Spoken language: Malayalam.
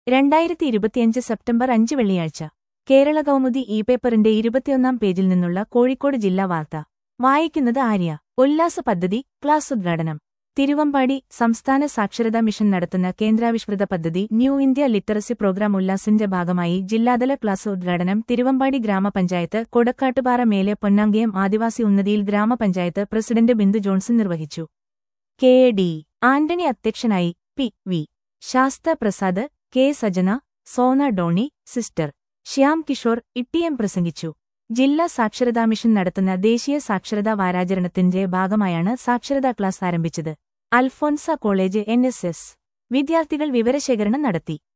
രണ്ടായിരത്തി ഇരുപത്തിയഞ്ച് സെപ്റ്റംബർ അഞ്ച് വെള്ളിയാഴ്ച കേരള കൗമുദി ഇ പേപ്പറിന്റെ ഇരുപത്തിയൊന്നാം പേജിൽ നിന്നുള്ള കോഴിക്കോട് ജില്ലാ വാർത്ത വായിക്കുന്നത് ആര്യ ഉല്ലാസ പദ്ധതി ക്ലാസ് ഉദ്ഘാടനം തിരുവമ്പാടി സംസ്ഥാന സാക്ഷരതാ മിഷൻ നടത്തുന്ന കേന്ദ്രാവിഷ്കൃത പദ്ധതി ന്യൂ ഇന്ത്യ ലിറ്ററസി പ്രോഗ്രാം ഉല്ലാസിന്റെ ഭാഗമായി ജില്ലാതല ക്ലാസ് ഉദ്ഘാടനം തിരുവമ്പാടി ഗ്രാമപഞ്ചായത്ത് കൊടക്കാട്ടുപാറ മേലെ പൊന്നാങ്കയം ആദിവാസി ഉന്നതിയിൽ ഗ്രാമപഞ്ചായത്ത് പ്രസിഡന്റ് ബിന്ദു ജോൺസൺ നിർവഹിച്ചു കെ എ ഡി ആന്റണി അധ്യക്ഷനായി P V Sastha Prasad K Sajana Sona Doni sister Shyam Kishore ഇട്ടിഎം പ്രസംഗിച്ചു ജില്ലാ സാക്ഷരതാ മിഷൻ നടത്തുന്ന ദേശീയ സാക്ഷരതാ വാരാചരണത്തിന്റെ ഭാഗമായാണ് സാക്ഷരതാ ക്ലാസ് ആരംഭിച്ചത് അൽഫോൻസ കോളേജ് എൻ വിദ്യാർത്ഥികൾ വിവരശേഖരണം നടത്തി